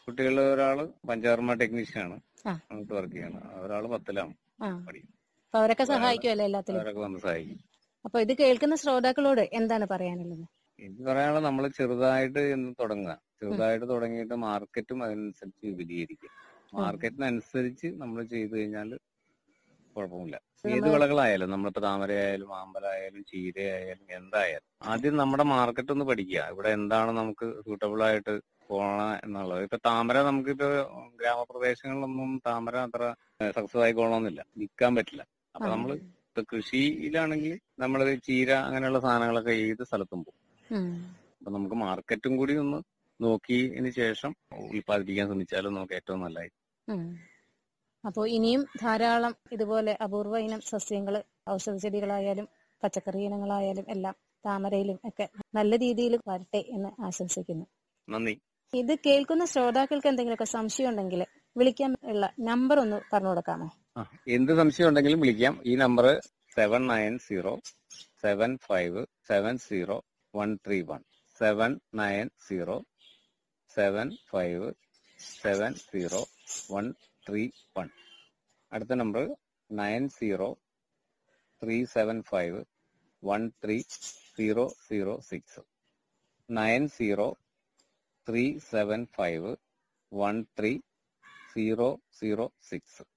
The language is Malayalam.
കുട്ടികളിൽ ഒരാള് പഞ്ചകർമ്മ ടെക്നീഷ്യനാണ് ആ. അങ്ങോട്ട് വർക്ക് ചെയ്യണം ഒരാള് പത്തിലാണ് ആ പഠിക്കും അപ്പൊ അവരൊക്കെ സഹായിക്കുമല്ലോ എല്ലാത്തിലും അവരൊക്കെ വന്ന് സഹായിക്കും അപ്പൊ ഇത് കേൾക്കുന്ന ശ്രോതാക്കളോട് എന്താണ് പറയാനുള്ളത് എനിക്ക് പറയാനുള്ളത് നമ്മൾ ചെറുതായിട്ട് എന്ന് തുടങ്ങുക ചെറുതായിട്ട് തുടങ്ങിയിട്ട് മാർക്കറ്റും അതിനനുസരിച്ച് വിപുലീകരിക്കുക മാർക്കറ്റിനനുസരിച്ച് നമ്മൾ ചെയ്തു കഴിഞ്ഞാൽ കുഴപ്പമില്ല ഏത് വിളകളായാലും നമ്മളിപ്പോ താമരയായാലും ആമ്പലായാലും ചീരയായാലും എന്തായാലും ആദ്യം നമ്മുടെ മാർക്കറ്റ് ഒന്ന് പഠിക്കുക ഇവിടെ എന്താണ് നമുക്ക് സൂട്ടബിൾ ആയിട്ട് പോണ എന്നുള്ളത് ഇപ്പൊ താമര നമുക്കിപ്പോ ഗ്രാമപ്രദേശങ്ങളിലൊന്നും താമര അത്ര സക്സസ് ആയിക്കോളണമെന്നില്ല വിൽക്കാൻ പറ്റില്ല അപ്പൊ ആ. നമ്മള് ഇപ്പൊ കൃഷിയിലാണെങ്കിൽ നമ്മൾ ചീര അങ്ങനെയുള്ള സാധനങ്ങളൊക്കെ ഏത് സ്ഥലത്തും പോകും ഉം. അപ്പൊ നമുക്ക് മാർക്കറ്റും കൂടി ഒന്ന് നോക്കിയതിന് ശേഷം ഉൽപ്പാദിപ്പിക്കാൻ ശ്രമിച്ചാലും നമുക്ക് ഏറ്റവും നല്ലതായി ഉം. അപ്പോ ഇനിയും ധാരാളം ഇതുപോലെ അപൂർവ ഇനം സസ്യങ്ങള് ഔഷധ ചെടികളായാലും പച്ചക്കറി ഇനങ്ങളായാലും എല്ലാം താമരയിലും ഒക്കെ നല്ല രീതിയിൽ വരട്ടെ എന്ന് ആശംസിക്കുന്നു നന്ദി ഇത് കേൾക്കുന്ന ശ്രോതാക്കൾക്ക് എന്തെങ്കിലുമൊക്കെ സംശയം ഉണ്ടെങ്കിൽ വിളിക്കാൻ ഉള്ള നമ്പർ ഒന്ന് പറഞ്ഞു കൊടുക്കാമോ ആ, എന്ത് സംശയം ഉണ്ടെങ്കിലും വിളിക്കാം ഈ number seven nine zero seven five seven zero one three one seven nine zero seven five seven zero one three one അടുത്ത number nine zero three seven five one three zero zero six nine zero three seven five one three zero zero six